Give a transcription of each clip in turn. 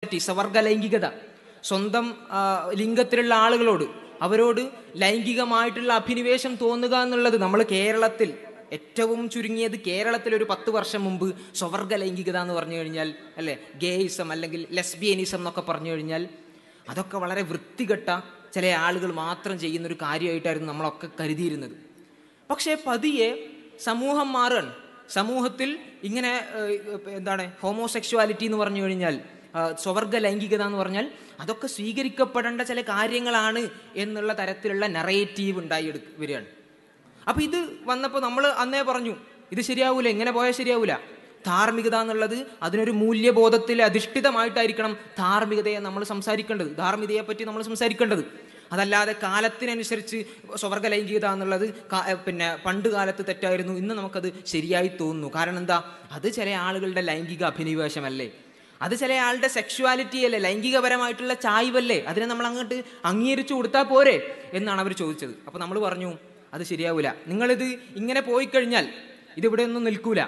സവർഗ ലൈംഗികത സ്വന്തം ആ, ലിംഗത്തിലുള്ള ആളുകളോട് അവരോട് ലൈംഗികമായിട്ടുള്ള അഭിനിവേശം തോന്നുക എന്നുള്ളത് നമ്മൾ കേരളത്തിൽ ഏറ്റവും ചുരുങ്ങിയത് കേരളത്തിൽ ഒരു പത്ത് വർഷം മുമ്പ് സ്വവർഗ ലൈംഗികത എന്ന് പറഞ്ഞു കഴിഞ്ഞാൽ അല്ലെ ഗേയിസം അല്ലെങ്കിൽ ലെസ്ബിയനിസം എന്നൊക്കെ പറഞ്ഞു കഴിഞ്ഞാൽ അതൊക്കെ വളരെ വൃത്തികെട്ട ചില ആളുകൾ മാത്രം ചെയ്യുന്ന ഒരു കാര്യമായിട്ടായിരുന്നു നമ്മളൊക്കെ കരുതിയിരുന്നത് പക്ഷേ പതിയെ സമൂഹം മാറുകയാണ് സമൂഹത്തിൽ ഇങ്ങനെ ഏഹ്, എന്താണ് ഹോമോസെക്ഷുവാലിറ്റി എന്ന് പറഞ്ഞു കഴിഞ്ഞാൽ ആ, സ്വവർഗ ലൈംഗികത എന്ന് പറഞ്ഞാൽ അതൊക്കെ സ്വീകരിക്കപ്പെടേണ്ട ചില കാര്യങ്ങളാണ് എന്നുള്ള തരത്തിലുള്ള നറേറ്റീവ് ഉണ്ടായി എടുക്ക വരികയാണ് അപ്പൊ ഇത് വന്നപ്പോൾ നമ്മൾ അന്നേ പറഞ്ഞു ഇത് ശരിയാവൂല എങ്ങനെ പോയാൽ ശരിയാവൂല ധാർമ്മികത എന്നുള്ളത് അതിനൊരു മൂല്യബോധത്തിൽ അധിഷ്ഠിതമായിട്ടായിരിക്കണം ധാർമ്മികതയെ നമ്മൾ സംസാരിക്കേണ്ടത് ധാർമ്മികതയെ പറ്റി നമ്മൾ സംസാരിക്കേണ്ടത് അതല്ലാതെ കാലത്തിനനുസരിച്ച് സ്വർഗ ലൈംഗികത എന്നുള്ളത് കാ- ഏ, പിന്നെ പണ്ട് കാലത്ത് തെറ്റായിരുന്നു ഇന്ന് നമുക്കത് ശരിയായി തോന്നുന്നു കാരണം എന്താ അത് ചില ആളുകളുടെ ലൈംഗിക അഭിനിവേശമല്ലേ അത് ചില ആളുടെ സെക്ഷുവാലിറ്റി അല്ലേ ലൈംഗികപരമായിട്ടുള്ള ചായ്വല്ലേ അതിനെ നമ്മൾ അങ്ങോട്ട് അംഗീകരിച്ചു കൊടുത്താൽ പോരെ എന്നാണ് അവർ ചോദിച്ചത് അപ്പോൾ നമ്മൾ പറഞ്ഞു അത് ശരിയാവൂല നിങ്ങളിത് ഇങ്ങനെ പോയി കഴിഞ്ഞാൽ ഇതിവിടെ ഒന്നും നിൽക്കൂല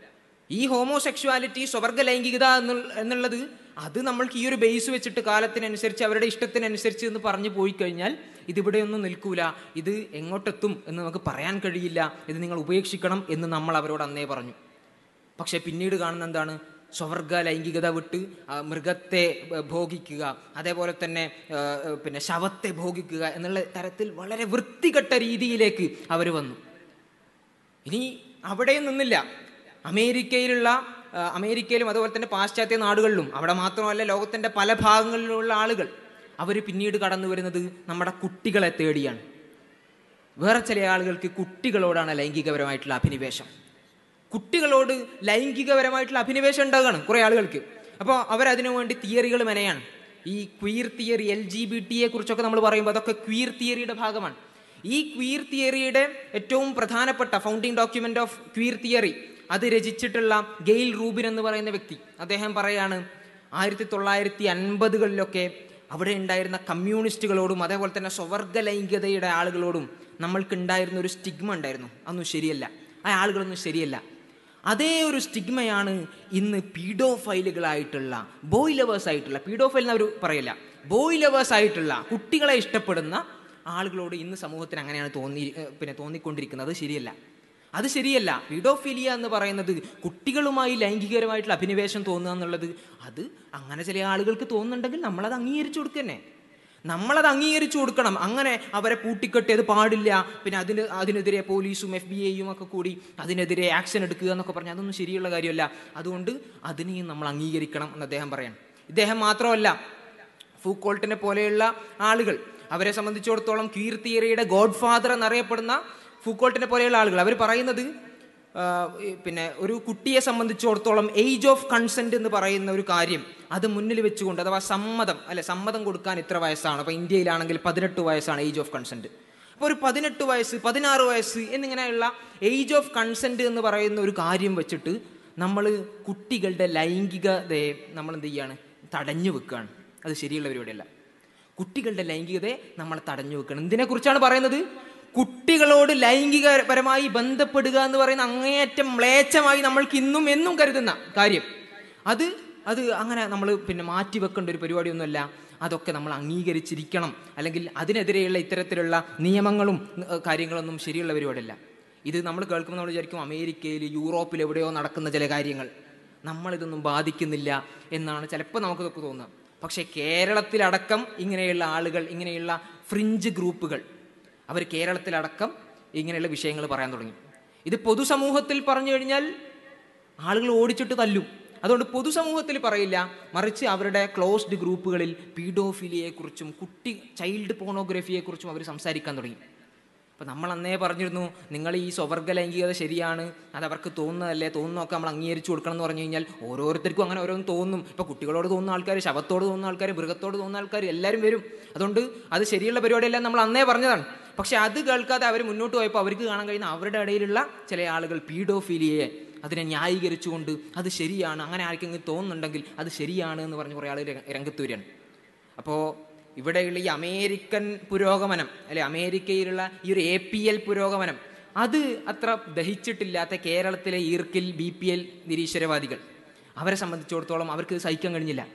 ഈ ഹോമോസെക്ഷുവാലിറ്റി സ്വവർഗ ലൈംഗികത എന്നുള്ള- എന്നുള്ളത് അത് നമ്മൾക്ക് ഈ ഒരു ബേസ് വെച്ചിട്ട് കാലത്തിനനുസരിച്ച് അവരുടെ ഇഷ്ടത്തിനനുസരിച്ച് എന്ന് പറഞ്ഞു പോയി കഴിഞ്ഞാൽ ഇതിവിടെ ഒന്നും നിൽക്കൂല ഇത് എങ്ങോട്ടെത്തും എന്ന് നമുക്ക് പറയാൻ കഴിയില്ല ഇത് നിങ്ങൾ ഉപേക്ഷിക്കണം എന്ന് നമ്മൾ അവരോട് അന്നേ പറഞ്ഞു പക്ഷെ പിന്നീട് കാണുന്ന എന്താണ് സ്വർഗ ലൈംഗികത വിട്ട് ആ, മൃഗത്തെ ഏ, ഭോഗിക്കുക അതേപോലെ തന്നെ ഏ, ഏ, പിന്നെ ശവത്തെ ഭോഗിക്കുക എന്നുള്ള തരത്തിൽ വളരെ വൃത്തികെട്ട രീതിയിലേക്ക് അവർ വന്നു ഇനി അവിടെയും നിന്നില്ല അമേരിക്കയിലുള്ള ആ, അമേരിക്കയിലും അതുപോലെ തന്നെ പാശ്ചാത്യ നാടുകളിലും അവിടെ മാത്രമല്ല ലോകത്തിന്റെ പല ഭാഗങ്ങളിലുള്ള ആളുകൾ അവർ പിന്നീട് കടന്നു വരുന്നത് നമ്മുടെ കുട്ടികളെ തേടിയാണ് വേറെ ചില ആളുകൾക്ക് കുട്ടികളോടാണ് ലൈംഗികപരമായിട്ടുള്ള അഭിനിവേശം കുട്ടികളോട് ലൈംഗികപരമായിട്ടുള്ള അഭിനിവേശം ഉണ്ടാകുകയാണ് കുറേ ആളുകൾക്ക് അപ്പോൾ അവരതിനു വേണ്ടി തിയറികൾ മെനയാണ് ഈ queer theory L G B ടിയെ കുറിച്ചൊക്കെ നമ്മൾ പറയുമ്പോൾ അതൊക്കെ ക്വീർ തിയറിയുടെ ഭാഗമാണ് ഈ ക്വീർ തിയറിയുടെ ഏറ്റവും പ്രധാനപ്പെട്ട founding document of queer theory അത് രചിച്ചിട്ടുള്ള ഗെയിൽ റൂബിൻ എന്ന് പറയുന്ന വ്യക്തി അദ്ദേഹം പറയാണ് ആയിരത്തി തൊള്ളായിരത്തി അൻപതുകളിലൊക്കെ അവിടെ ഉണ്ടായിരുന്ന കമ്മ്യൂണിസ്റ്റുകളോടും അതേപോലെ തന്നെ സ്വവർഗ ലൈംഗികതയുടെ ആളുകളോടും നമ്മൾക്കുണ്ടായിരുന്ന ഒരു സ്റ്റിഗ്മ ഉണ്ടായിരുന്നു അതൊന്നും ശരിയല്ല ആ ആളുകളൊന്നും ശരിയല്ല അതേ ഒരു സ്റ്റിഗ്മയാണ് ഇന്ന് പീഡോഫൈലുകളായിട്ടുള്ള ബോയ് ലവേഴ്സ് ആയിട്ടുള്ള പീഡോഫൈൽ എന്നവർ പറയില്ല ബോയ് ലവേഴ്സ് ആയിട്ടുള്ള കുട്ടികളെ ഇഷ്ടപ്പെടുന്ന ആളുകളോട് ഇന്ന് സമൂഹത്തിന് അങ്ങനെയാണ് തോന്നി ഏഹ് പിന്നെ തോന്നിക്കൊണ്ടിരിക്കുന്നത് അത് ശരിയല്ല അത് ശരിയല്ല പീഡോഫിലിയ എന്ന് പറയുന്നത് കുട്ടികളുമായി ലൈംഗികപരമായിട്ടുള്ള അഭിനിവേശം തോന്നുക എന്നുള്ളത് അത് അങ്ങനെ ചില ആളുകൾക്ക് തോന്നുന്നുണ്ടെങ്കിൽ നമ്മളത് അംഗീകരിച്ചു കൊടുക്കുക തന്നെ നമ്മളത് അംഗീകരിച്ചു കൊടുക്കണം അങ്ങനെ അവരെ പൂട്ടിക്കെട്ടിയത് പാടില്ല പിന്നെ അതിന് അതിനെതിരെ പോലീസും എഫ് ബി ഐയും ഒക്കെ കൂടി അതിനെതിരെ ആക്ഷൻ എടുക്കുക എന്നൊക്കെ പറഞ്ഞാൽ അതൊന്നും ശരിയുള്ള കാര്യമല്ല അതുകൊണ്ട് അതിനെയും നമ്മൾ അംഗീകരിക്കണം എന്ന് അദ്ദേഹം പറയണം ഇദ്ദേഹം മാത്രമല്ല ഫൂക്കോൾട്ടിനെ പോലെയുള്ള ആളുകൾ അവരെ സംബന്ധിച്ചിടത്തോളം ക്വീർ തിയറിയുടെ ഗോഡ് ഫാദർ എന്നറിയപ്പെടുന്ന ഫൂക്കോൾട്ടിനെ പോലെയുള്ള ആളുകൾ അവർ പറയുന്നത് ആ, ഈ പിന്നെ ഒരു കുട്ടിയെ സംബന്ധിച്ചിടത്തോളം ഏജ് ഓഫ് കൺസെന്റ് എന്ന് പറയുന്ന ഒരു കാര്യം അത് മുന്നിൽ വെച്ചുകൊണ്ട് അഥവാ സമ്മതം അല്ലെ സമ്മതം കൊടുക്കാൻ ഇത്ര വയസ്സാണ് അപ്പോൾ ഇന്ത്യയിലാണെങ്കിൽ പതിനെട്ട് വയസ്സാണ് ഏജ് ഓഫ് കൺസെന്റ് അപ്പോൾ ഒരു പതിനെട്ട് വയസ്സ് പതിനാറ് വയസ്സ് എന്നിങ്ങനെയുള്ള ഏജ് ഓഫ് കൺസെന്റ് എന്ന് പറയുന്ന ഒരു കാര്യം വെച്ചിട്ട് നമ്മൾ കുട്ടികളുടെ ലൈംഗികതയെ നമ്മൾ എന്ത് ചെയ്യാണ് തടഞ്ഞു വെക്കുകയാണ് അത് ശരിയുള്ള പരിപാടിയല്ല കുട്ടികളുടെ ലൈംഗികതയെ നമ്മൾ തടഞ്ഞു വെക്കണം എന്തിനെക്കുറിച്ചാണ് പറയുന്നത് കുട്ടികളോട് ലൈംഗികപരമായി ബന്ധപ്പെടുക എന്ന് പറയുന്ന അങ്ങേയറ്റം മ്ലേച്ഛമായി നമ്മൾക്ക് ഇന്നും എന്നും കരുതുന്ന കാര്യം അത് അത് അങ്ങനെ നമ്മൾ പിന്നെ മാറ്റി വെക്കേണ്ട ഒരു പരിപാടിയൊന്നുമല്ല അതൊക്കെ നമ്മൾ അംഗീകരിച്ചിരിക്കണം അല്ലെങ്കിൽ അതിനെതിരെയുള്ള ഇത്തരത്തിലുള്ള നിയമങ്ങളും ഏഹ്, കാര്യങ്ങളൊന്നും ശരിയുള്ള പരിപാടിയല്ല ഇത് നമ്മൾ കേൾക്കുമ്പോൾ നമ്മൾ വിചാരിക്കും അമേരിക്കയിൽ യൂറോപ്പിൽ എവിടെയോ നടക്കുന്ന ചില കാര്യങ്ങൾ നമ്മളിതൊന്നും ബാധിക്കുന്നില്ല എന്നാണ് ചിലപ്പോൾ നമുക്കിതൊക്കെ തോന്നുക പക്ഷേ കേരളത്തിലടക്കം ഇങ്ങനെയുള്ള ആളുകൾ ഇങ്ങനെയുള്ള ഫ്രിഞ്ച് ഗ്രൂപ്പുകൾ അവർ കേരളത്തിലടക്കം ഇങ്ങനെയുള്ള വിഷയങ്ങൾ പറയാൻ തുടങ്ങി ഇത് പൊതുസമൂഹത്തിൽ പറഞ്ഞു കഴിഞ്ഞാൽ ആളുകൾ ഓടിച്ചിട്ട് തല്ലും അതുകൊണ്ട് പൊതുസമൂഹത്തിൽ പറയില്ല മറിച്ച് അവരുടെ ക്ലോസ്ഡ് ഗ്രൂപ്പുകളിൽ പീഡോഫിലിയെക്കുറിച്ചും കുട്ടി ചൈൽഡ് പോണോഗ്രഫിയെക്കുറിച്ചും അവർ സംസാരിക്കാൻ തുടങ്ങി അപ്പം നമ്മൾ അന്നേ പറഞ്ഞിരുന്നു നിങ്ങൾ ഈ സ്വവർഗ ലൈംഗികത ശരിയാണ് അത് അവർക്ക് തോന്നുന്നതല്ലേ തോന്നുന്നതൊക്കെ നമ്മൾ അംഗീകരിച്ചു കൊടുക്കണം എന്ന് പറഞ്ഞു കഴിഞ്ഞാൽ ഓരോരുത്തർക്കും അങ്ങനെ ഓരോന്ന് തോന്നും ഇപ്പോൾ കുട്ടികളോട് തോന്നുന്ന ആൾക്കാർ ശവത്തോട് തോന്നുന്ന ആൾക്കാർ മൃഗത്തോട് തോന്നുന്ന ആൾക്കാർ എല്ലാവരും വരും അതുകൊണ്ട് അത് ശരിയുള്ള പരിപാടിയല്ല നമ്മൾ അന്നേ പറഞ്ഞതാണ് പക്ഷെ അത് കേൾക്കാതെ അവർ മുന്നോട്ട് പോയപ്പോൾ അവർക്ക് കാണാൻ കഴിയുന്ന അവരുടെ ഇടയിലുള്ള ചില ആളുകൾ പീഡോഫീലിയെ അതിനെ ന്യായീകരിച്ചുകൊണ്ട് അത് ശരിയാണ് അങ്ങനെ ആർക്കെങ്കിലും തോന്നുന്നുണ്ടെങ്കിൽ അത് ശരിയാണ് എന്ന് പറഞ്ഞ് കുറേ ആൾ രംഗത്ത് വരികയാണ് അപ്പോൾ ഇവിടെയുള്ള ഈ അമേരിക്കൻ പുരോഗമനം അല്ലെ അമേരിക്കയിലുള്ള ഈ ഒരു എ പി എൽ പുരോഗമനം അത് അത്ര ദഹിച്ചിട്ടില്ലാത്ത കേരളത്തിലെ ഈർക്കിൽ ബി പി എൽ നിരീശ്വരവാദികൾ അവരെ സംബന്ധിച്ചിടത്തോളം അവർക്ക് ഇത് സഹിക്കാൻ കഴിഞ്ഞില്ല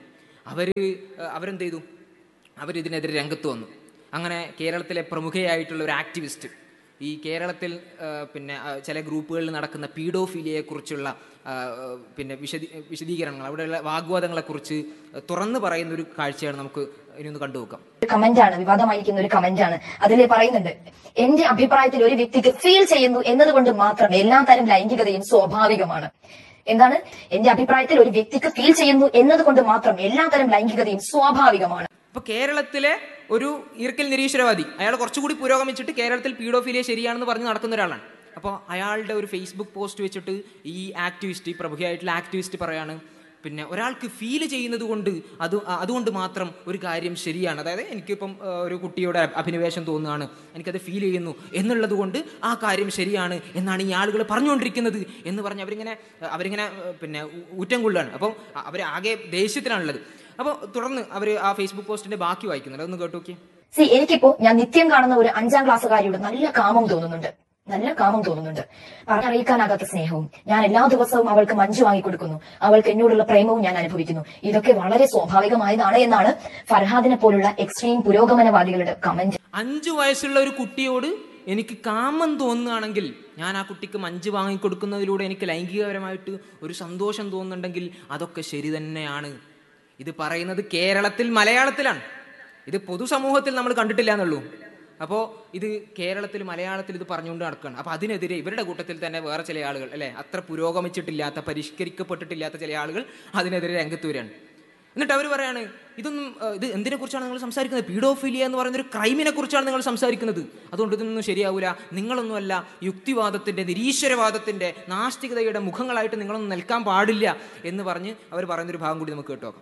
അവർ അവരെന്ത് ചെയ്തു അവരിതിനെതിരെ രംഗത്ത് വന്നു അങ്ങനെ കേരളത്തിലെ പ്രമുഖയായിട്ടുള്ള ഒരു ആക്ടിവിസ്റ്റ് ഈ കേരളത്തിൽ ആ, പിന്നെ ആ, ചില ഗ്രൂപ്പുകളിൽ നടക്കുന്ന പീഡോഫീലിയയെ കുറിച്ചുള്ള പിന്നെ വിശദീ വിശദീകരണങ്ങൾ അവിടെയുള്ള വാഗ്വാദങ്ങളെക്കുറിച്ച് തുറന്നു പറയുന്ന ഒരു കാഴ്ചയാണ് നമുക്ക് ഇനി ഒന്ന് കണ്ടുനോക്കാം ഒരു കമന്റ് ആണ് വിവാദമായിരിക്കുന്ന ഒരു കമന്റ് ആണ് അതിൽ പറയുന്നുണ്ട് എന്റെ അഭിപ്രായത്തിൽ ഒരു വ്യക്തിക്ക് ഫീൽ ചെയ്യുന്നു എന്നതുകൊണ്ട് മാത്രം എല്ലാ തരം ലൈംഗികതയും സ്വാഭാവികമാണ് എന്താണ് എന്റെ അഭിപ്രായത്തിൽ ഒരു വ്യക്തിക്ക് ഫീൽ ചെയ്യുന്നു എന്നതുകൊണ്ട് മാത്രം എല്ലാ തരം ലൈംഗികതയും സ്വാഭാവികമാണ് ഇപ്പൊ കേരളത്തിലെ ഒരു ഈർക്കൽ നിരീശ്വരവാദി അയാൾ കുറച്ചുകൂടി പുരോഗമിച്ചിട്ട് കേരളത്തിൽ പീഡോഫീലിയ ശരിയാണെന്ന് പറഞ്ഞ് നടക്കുന്ന ഒരാളാണ് അപ്പോൾ അയാളുടെ ഒരു ഫേസ്ബുക്ക് പോസ്റ്റ് വെച്ചിട്ട് ഈ ആക്ടിവിസ്റ്റ് ഈ പ്രമുഖയായിട്ടുള്ള ആക്ടിവിസ്റ്റ് പറയാണ് പിന്നെ ഒരാൾക്ക് ഫീൽ ചെയ്യുന്നത് കൊണ്ട് അത് അ- അതുകൊണ്ട് മാത്രം ഒരു കാര്യം ശരിയാണ് അതായത് എനിക്കിപ്പം ആ, ഒരു കുട്ടിയുടെ അഭിനിവേശം തോന്നുകയാണ് എനിക്കത് ഫീൽ ചെയ്യുന്നു എന്നുള്ളത് കൊണ്ട് ആ കാര്യം ശരിയാണ് എന്നാണ് ഈ ആളുകൾ പറഞ്ഞുകൊണ്ടിരിക്കുന്നത് എന്ന് പറഞ്ഞ് അവരിങ്ങനെ അവരിങ്ങനെ ആ, പിന്നെ ഊ- ഊറ്റം കൊള്ളുകയാണ് അപ്പോൾ അവർ ആകെ ദേഷ്യത്തിലാണുള്ളത് അപ്പോൾ തുടർന്ന് അവർ ആ ഫേസ്ബുക്ക് പോസ്റ്റിന്റെ ബാക്കി വായിക്കുന്നുണ്ട് അതൊന്ന് കേട്ടു നോക്കിയേ സി എനിക്കിപ്പോ ഞാൻ നിത്യം കാണുന്ന ഒരു അഞ്ചാം ക്ലാസ്സുകാരിയോട് നല്ല കാമം തോന്നുന്നുണ്ട് നല്ല കാമം തോന്നുന്നുണ്ട് പറഞ്ഞറിയിക്കാനാകാത്ത സ്നേഹവും ഞാൻ എല്ലാ ദിവസവും അവൾക്ക് മഞ്ജു വാങ്ങിക്കൊടുക്കുന്നു അവൾക്ക് എന്നോടുള്ള പ്രേമവും ഞാൻ അനുഭവിക്കുന്നു ഇതൊക്കെ വളരെ സ്വാഭാവികമായതാണ് എന്നാണ് ഫർഹാദിനെ പോലുള്ള എക്സ്ട്രീം പുരോഗമനവാദികളുടെ കമന്റ് അഞ്ചു വയസ്സുള്ള ഒരു കുട്ടിയോട് എനിക്ക് കാമം തോന്നുകയാണെങ്കിൽ ഞാൻ ആ കുട്ടിക്ക് മഞ്ച് വാങ്ങിക്കൊടുക്കുന്നതിലൂടെ എനിക്ക് ലൈംഗികപരമായിട്ട് ഒരു സന്തോഷം തോന്നുന്നുണ്ടെങ്കിൽ അതൊക്കെ ശരി തന്നെയാണ് ഇത് പറയുന്നത് കേരളത്തിൽ മലയാളത്തിലാണ് ഇത് പൊതുസമൂഹത്തിൽ നമ്മൾ കണ്ടിട്ടില്ല എന്നുള്ളൂ അപ്പോൾ ഇത് കേരളത്തിൽ മലയാളത്തിൽ ഇത് പറഞ്ഞുകൊണ്ട് നടക്കുകയാണ് അപ്പോൾ അതിനെതിരെ ഇവരുടെ കൂട്ടത്തിൽ തന്നെ വേറെ ചില ആളുകൾ അല്ലേ അത്ര പുരോഗമിച്ചിട്ടില്ലാത്ത പരിഷ്കരിക്കപ്പെട്ടിട്ടില്ലാത്ത ചില ആളുകൾ അതിനെതിരെ രംഗത്ത് വരികയാണ് എന്നിട്ട് അവർ പറയാണ് ഇതൊന്നും ഏഹ്, ഇത് എന്തിനെ കുറിച്ചാണ് നിങ്ങൾ സംസാരിക്കുന്നത് പീഡോഫിലിയ എന്ന് പറയുന്ന ഒരു ക്രൈമിനെ കുറിച്ചാണ് നിങ്ങൾ സംസാരിക്കുന്നത് അതുകൊണ്ട് ഇതൊന്നും ശരിയാവില്ല നിങ്ങളൊന്നുമല്ല യുക്തിവാദത്തിന്റെ നിരീശ്വരവാദത്തിന്റെ നാസ്തികതയുടെ മുഖങ്ങളായിട്ട് നിങ്ങളൊന്നും നിൽക്കാൻ പാടില്ല എന്ന് പറഞ്ഞ് അവർ പറയുന്നൊരു ഭാഗം കൂടി നമുക്ക് കേട്ടോ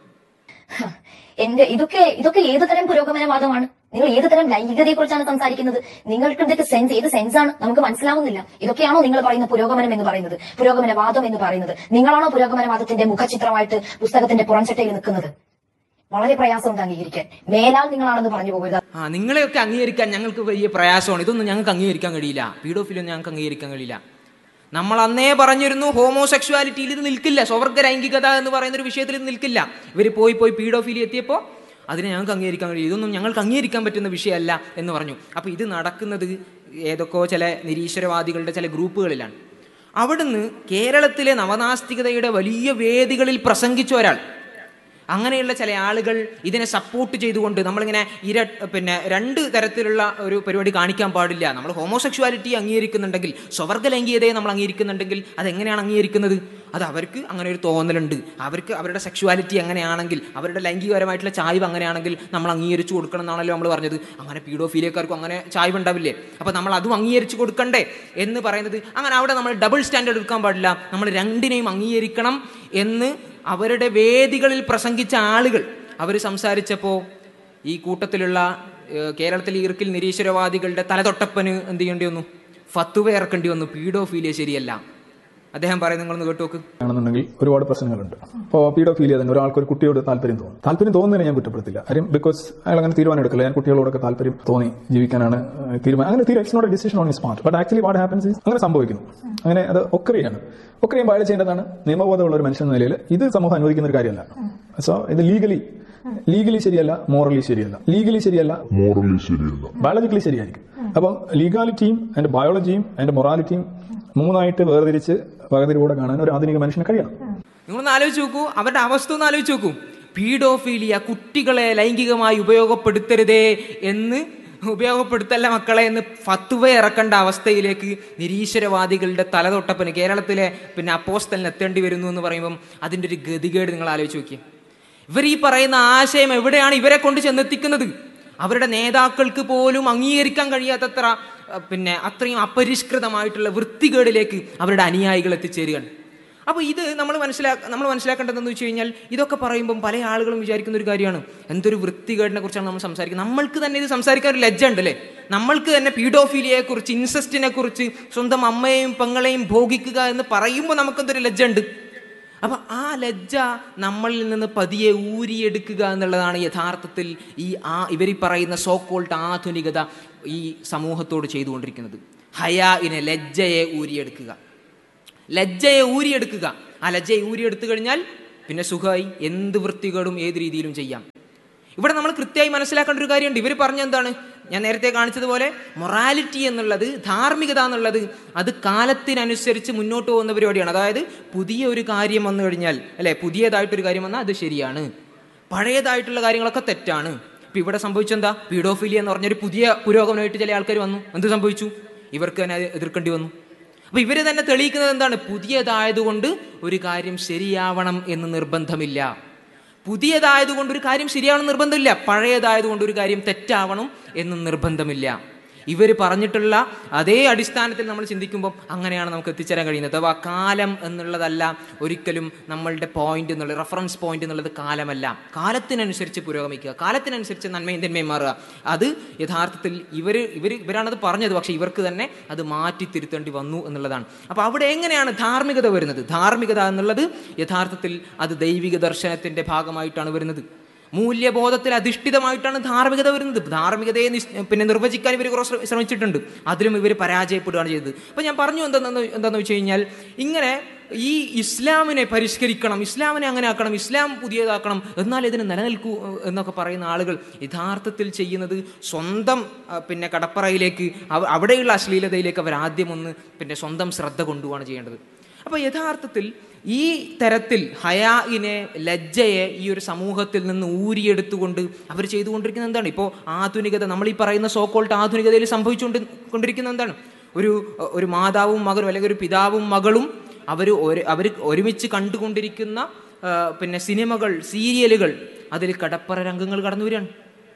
എന്റെ ഇതൊക്കെ ഇതൊക്കെ ഏത് തരം പുരോഗമനവാദമാണ് നിങ്ങൾ ഏത് തരം ലൈംഗികതയെ കുറിച്ചാണ് സംസാരിക്കുന്നത് നിങ്ങൾക്ക് ഇതൊക്കെ സെൻസ് ഏത് സെൻസ് ആണ് നമുക്ക് മനസ്സിലാവുന്നില്ല ഇതൊക്കെയാണോ നിങ്ങൾ പറയുന്ന പുരോഗമനം എന്ന് പറയുന്നത് പുരോഗമനവാദം എന്ന് പറയുന്നത് നിങ്ങളാണോ പുരോഗമനവാദത്തിന്റെ മുഖചിത്രമായിട്ട് പുസ്തകത്തിന്റെ പുറംചട്ടയിൽ നിൽക്കുന്നത് വളരെ പ്രയാസമുണ്ട് അംഗീകരിക്കാൻ മേലാൽ നിങ്ങളാണെന്ന് പറഞ്ഞു പോകരുത് ആ നിങ്ങളെയൊക്കെ അംഗീകരിക്കാൻ ഞങ്ങൾക്ക് വലിയ പ്രയാസമാണ് ഇതൊന്നും ഞങ്ങൾക്ക് അംഗീകരിക്കാൻ കഴിയില്ല പീഡോഫിലൊന്നും ഞങ്ങൾക്ക് അംഗീകരിക്കാൻ കഴിയില്ല നമ്മൾ അന്നേ പറഞ്ഞിരുന്നു ഹോമോസെക്ഷുവാലിറ്റിയിൽ ഇത് നിൽക്കില്ല സ്വർഗ ലൈംഗികത എന്ന് പറയുന്ന ഒരു വിഷയത്തിൽ ഇത് നിൽക്കില്ല ഇവർ പോയി പോയി പീഡോഫിലി എത്തിയപ്പോൾ അതിനെ ഞങ്ങൾക്ക് അംഗീകരിക്കാൻ കഴിയും ഇതൊന്നും ഞങ്ങൾക്ക് അംഗീകരിക്കാൻ പറ്റുന്ന വിഷയമല്ല എന്ന് പറഞ്ഞു അപ്പോൾ ഇത് നടക്കുന്നത് ഏതൊക്കെയോ ചില നിരീശ്വരവാദികളുടെ ചില ഗ്രൂപ്പുകളിലാണ് അവിടുന്ന് കേരളത്തിലെ നവനാസ്തികതയുടെ വലിയ വേദികളിൽ പ്രസംഗിച്ച ഒരാൾ അങ്ങനെയുള്ള ചില ആളുകൾ ഇതിനെ സപ്പോർട്ട് ചെയ്തുകൊണ്ട് നമ്മളിങ്ങനെ ഇര പിന്നെ രണ്ട് തരത്തിലുള്ള ഒരു പരിപാടി കാണിക്കാൻ പാടില്ല നമ്മൾ ഹോമോസെക്ഷുവാലിറ്റി അംഗീകരിക്കുന്നുണ്ടെങ്കിൽ സ്വവർഗ ലൈംഗികതയെ നമ്മൾ അംഗീകരിക്കുന്നുണ്ടെങ്കിൽ അതെങ്ങനെയാണ് അംഗീകരിക്കുന്നത് അത് അവർക്ക് അങ്ങനെ ഒരു തോന്നലുണ്ട് അവർക്ക് അവരുടെ സെക്ഷുവാലിറ്റി എങ്ങനെയാണെങ്കിൽ അവരുടെ ലൈംഗികപരമായിട്ടുള്ള ചായ്വ് അങ്ങനെയാണെങ്കിൽ നമ്മൾ അംഗീകരിച്ചു കൊടുക്കണം എന്നാണല്ലോ നമ്മൾ പറഞ്ഞത് അങ്ങനെ പീഡോഫീലിയക്കാർക്കും അങ്ങനെ ചായ്വ് ഉണ്ടാവില്ലേ അപ്പോൾ നമ്മൾ അതും അംഗീകരിച്ചു കൊടുക്കണ്ടേ എന്ന് പറയുന്നത് അങ്ങനെ അവിടെ നമ്മൾ ഡബിൾ സ്റ്റാൻഡേർഡ് എടുക്കാൻ പാടില്ല നമ്മൾ രണ്ടിനെയും അംഗീകരിക്കണം എന്ന് അവരുടെ വേദികളിൽ പ്രസംഗിച്ച ആളുകൾ അവർ സംസാരിച്ചപ്പോൾ ഈ കൂട്ടത്തിലുള്ള ഏഹ്, കേരളത്തിലെ ഈർക്കിൽ നിരീശ്വരവാദികളുടെ തലതൊട്ടപ്പന് എന്ത് ചെയ്യേണ്ടി വന്നു ഫത്തുവ ഇറക്കേണ്ടി വന്നു പീഡോഫീലിയ ശരിയല്ല അദ്ദേഹം പറയുന്നത് നിങ്ങളൊന്ന് കേട്ടു നോക്ക് ആണെന്നുണ്ടെങ്കിൽ ഒരുപാട് പ്രശ്നങ്ങളുണ്ട് ഇപ്പോൾ പീഡോഫീലിയ തന്നെ ഒരാൾക്ക് ഒരു കുട്ടിയോട് താല്പര്യം തോന്നും താല്പര്യം തോന്നുന്നതിനെ ഞാൻ കുറ്റപ്പെടുത്തില്ല കാര്യം ബിക്കോസ് അയാൾ അങ്ങനെ തീരുമാനം എടുക്കില്ല ഞാൻ കുട്ടികളോടൊക്കെ താല്പര്യം തോന്നി ജീവിക്കാനാണ് ഏഹ്, തീരുമാനം അങ്ങനെ തീരെ it's not a decision on his part but actually what happens is അങ്ങനെ സംഭവിക്കുന്നു അങ്ങനെ അത് ഒക്കറിയാണ് ഒക്കറിയും അയാൾ ചെയ്യേണ്ടതാണ് നിയമബോധമുള്ള ഒരു മനുഷ്യൻ എന്ന നിലയിൽ ഇത് സമൂഹം അനുവദിക്കുന്ന ഒരു കാര്യമല്ല സോ ഇത് ലീഗലി ലീഗലി ശരിയല്ല മോറലി ശരിയല്ല ലീഗലി ശരിയല്ല മോറലി ശരിയല്ല ബയോളജിക്കലി ശരിയായിരിക്കും അപ്പം ലീഗാലിറ്റിയും അതിന്റെ ബയോളജിയും അതിന്റെ മൊറാലിറ്റിയും മൂന്നായിട്ട് വേർതിരിച്ച് വേർതിരിവോടെ കാണാൻ ഒരു ആധുനിക മനുഷ്യന് കഴിയണം നിങ്ങളൊന്ന് ആലോചിച്ച് നോക്കൂ അവരുടെ അവസ്ഥ ഒന്ന് ആലോചിച്ച് നോക്കൂ പീഡോഫീലിയ കുട്ടികളെ ലൈംഗികമായി ഉപയോഗപ്പെടുത്തരുതേ എന്ന് ഉപയോഗപ്പെടുത്തല്ല മക്കളെ എന്ന് ഫത്തുവ ഇറക്കേണ്ട അവസ്ഥയിലേക്ക് നിരീശ്വരവാദികളുടെ തലതൊട്ടപ്പന് കേരളത്തിലെ പിന്നെ അപ്പോസ്തലിന് എത്തേണ്ടി വരുന്നു എന്ന് പറയുമ്പം അതിൻ്റെ ഒരു ഗതികേട് നിങ്ങൾ ആലോചിച്ച് നോക്കിയേ ഇവർ ഈ പറയുന്ന ആശയം എവിടെയാണ് ഇവരെ കൊണ്ട് ചെന്നെത്തിക്കുന്നത് അവരുടെ നേതാക്കൾക്ക് പോലും അംഗീകരിക്കാൻ കഴിയാത്തത്ര അഹ്, പിന്നെ അത്രയും അപരിഷ്കൃതമായിട്ടുള്ള വൃത്തികേടിലേക്ക് അവരുടെ അനുയായികൾ എത്തിച്ചേരുകയാണ് അപ്പോൾ ഇത് നമ്മൾ മനസ്സിലാ നമ്മൾ മനസ്സിലാക്കേണ്ടതെന്ന് വെച്ച് കഴിഞ്ഞാൽ ഇതൊക്കെ പറയുമ്പം പല ആളുകളും വിചാരിക്കുന്ന ഒരു കാര്യമാണ് എന്തൊരു വൃത്തികേടിനെ കുറിച്ചാണ് നമ്മൾ സംസാരിക്കുന്നത് നമ്മൾക്ക് തന്നെ ഇത് സംസാരിക്കാൻ ഒരു ലജ്ജ ഉണ്ട് അല്ലേ നമ്മൾക്ക് തന്നെ പീഡോഫീലിയയെ കുറിച്ച് ഇൻസെസ്റ്റിനെ കുറിച്ച് സ്വന്തം അമ്മയെയും പെങ്ങളെയും ഭോഗിക്കുക എന്ന് പറയുമ്പോൾ നമുക്കെന്തൊരു ലജ്ജ ഉണ്ട് അപ്പൊ ആ ലജ്ജ നമ്മളിൽ നിന്ന് പതിയെ ഊരിയെടുക്കുക എന്നുള്ളതാണ് യഥാർത്ഥത്തിൽ ഈ ആ ഇവർ പറയുന്ന സോക്കോൾട്ട് ആധുനികത ഈ സമൂഹത്തോട് ചെയ്തുകൊണ്ടിരിക്കുന്നത് ഹയാഇനെ ലജ്ജയെ ഊരിയെടുക്കുക ലജ്ജയെ ഊരിയെടുക്കുക ആ ലജ്ജയെ ഊരിയെടുത്തു കഴിഞ്ഞാൽ പിന്നെ സുഖമായി എന്ത് വൃത്തികേടും ഏത് രീതിയിലും ചെയ്യാം ഇവിടെ നമ്മൾ കൃത്യമായി മനസ്സിലാക്കേണ്ട ഒരു കാര്യമുണ്ട് ഇവർ പറഞ്ഞ എന്താണ് ഞാൻ നേരത്തെ കാണിച്ചതുപോലെ മൊറാലിറ്റി എന്നുള്ളത് ധാർമ്മികത എന്നുള്ളത് അത് കാലത്തിനനുസരിച്ച് മുന്നോട്ട് പോകുന്ന പരിപാടിയാണ് അതായത് പുതിയ ഒരു കാര്യം വന്നു കഴിഞ്ഞാൽ അല്ലെ പുതിയതായിട്ടൊരു കാര്യം വന്നാൽ അത് ശരിയാണ് പഴയതായിട്ടുള്ള കാര്യങ്ങളൊക്കെ തെറ്റാണ് ഇപ്പം ഇവിടെ സംഭവിച്ചെന്താ പീഡോഫിലി എന്ന് പറഞ്ഞൊരു പുതിയ പുരോഗമനമായിട്ട് ചില ആൾക്കാർ വന്നു എന്ത് സംഭവിച്ചു ഇവർക്ക് തന്നെ അത് എതിർക്കേണ്ടി വന്നു അപ്പൊ ഇവര് തന്നെ തെളിയിക്കുന്നത് എന്താണ് പുതിയതായതുകൊണ്ട് ഒരു കാര്യം ശരിയാവണം എന്ന് നിർബന്ധമില്ല പുതിയതായതുകൊണ്ട് ഒരു കാര്യം ശരിയാവണം നിർബന്ധമില്ല പഴയതായതുകൊണ്ട് ഒരു കാര്യം തെറ്റാവണം എന്ന് നിർബന്ധമില്ല ഇവർ പറഞ്ഞിട്ടുള്ള അതേ അടിസ്ഥാനത്തിൽ നമ്മൾ ചിന്തിക്കുമ്പോൾ അങ്ങനെയാണ് നമുക്ക് എത്തിച്ചേരാൻ കഴിയുന്നത് അഥവാ കാലം എന്നുള്ളതല്ല ഒരിക്കലും നമ്മളുടെ പോയിന്റ് എന്നുള്ള റെഫറൻസ് പോയിന്റ് എന്നുള്ളത് കാലമല്ല കാലത്തിനനുസരിച്ച് പുരോഗമിക്കുക കാലത്തിനനുസരിച്ച് നന്മയും തിന്മയും മാറുക അത് യഥാർത്ഥത്തിൽ ഇവർ ഇവർ ഇവരാണത് പറഞ്ഞത് പക്ഷേ ഇവർക്ക് തന്നെ അത് മാറ്റി തിരുത്തേണ്ടി വന്നു എന്നുള്ളതാണ് അപ്പോൾ അവിടെ എങ്ങനെയാണ് ധാർമ്മികത വരുന്നത് ധാർമ്മികത എന്നുള്ളത് യഥാർത്ഥത്തിൽ അത് ദൈവിക ദർശനത്തിന്റെ ഭാഗമായിട്ടാണ് വരുന്നത് മൂല്യബോധത്തിൽ അധിഷ്ഠിതമായിട്ടാണ് ധാർമ്മികത വരുന്നത് ധാർമ്മികതയെ നിസ്- പിന്നെ നിർവചിക്കാൻ ഇവർ കുറേ ശ്ര- ശ്രമിച്ചിട്ടുണ്ട് അതിലും ഇവർ പരാജയപ്പെടുകയാണ് ചെയ്തത് അപ്പം ഞാൻ പറഞ്ഞു എന്താണെന്ന് എന്താണെന്ന് വെച്ച് കഴിഞ്ഞാൽ ഇങ്ങനെ ഈ ഇസ്ലാമിനെ പരിഷ്കരിക്കണം ഇസ്ലാമിനെ അങ്ങനെ ആക്കണം ഇസ്ലാം പുതിയതാക്കണം എന്നാൽ ഇതിന് നിലനിൽക്കൂ എന്നൊക്കെ പറയുന്ന ആളുകൾ യഥാർത്ഥത്തിൽ ചെയ്യുന്നത് സ്വന്തം ആ, പിന്നെ കടപ്പറയിലേക്ക് അവ- അവിടെയുള്ള അശ്ലീലതയിലേക്ക് അവർ ആദ്യം ഒന്ന് പിന്നെ സ്വന്തം ശ്രദ്ധ കൊണ്ടുപോവാണ് ചെയ്യേണ്ടത് അപ്പോൾ യഥാർത്ഥത്തിൽ ഈ തരത്തിൽ ഹയാഇനെ ലജ്ജയെ ഈ ഒരു സമൂഹത്തിൽ നിന്ന് ഊരിയെടുത്തുകൊണ്ട് അവർ ചെയ്തുകൊണ്ടിരിക്കുന്നത് എന്താണ് ഇപ്പോൾ ആധുനികത നമ്മൾ ഈ പറയുന്ന സോക്കോൾട്ട് ആധുനികതയിൽ സംഭവിച്ചുകൊണ്ട് കൊണ്ടിരിക്കുന്ന എന്താണ് ഒരു ഒരു മാതാവും മകനും അല്ലെങ്കിൽ ഒരു പിതാവും മകളും അവർ ഒരു അവർ ഒരുമിച്ച് കണ്ടുകൊണ്ടിരിക്കുന്ന ആ, പിന്നെ സിനിമകൾ സീരിയലുകൾ അതിൽ കടപ്പറ രംഗങ്ങൾ കടന്നു വരികയാണ്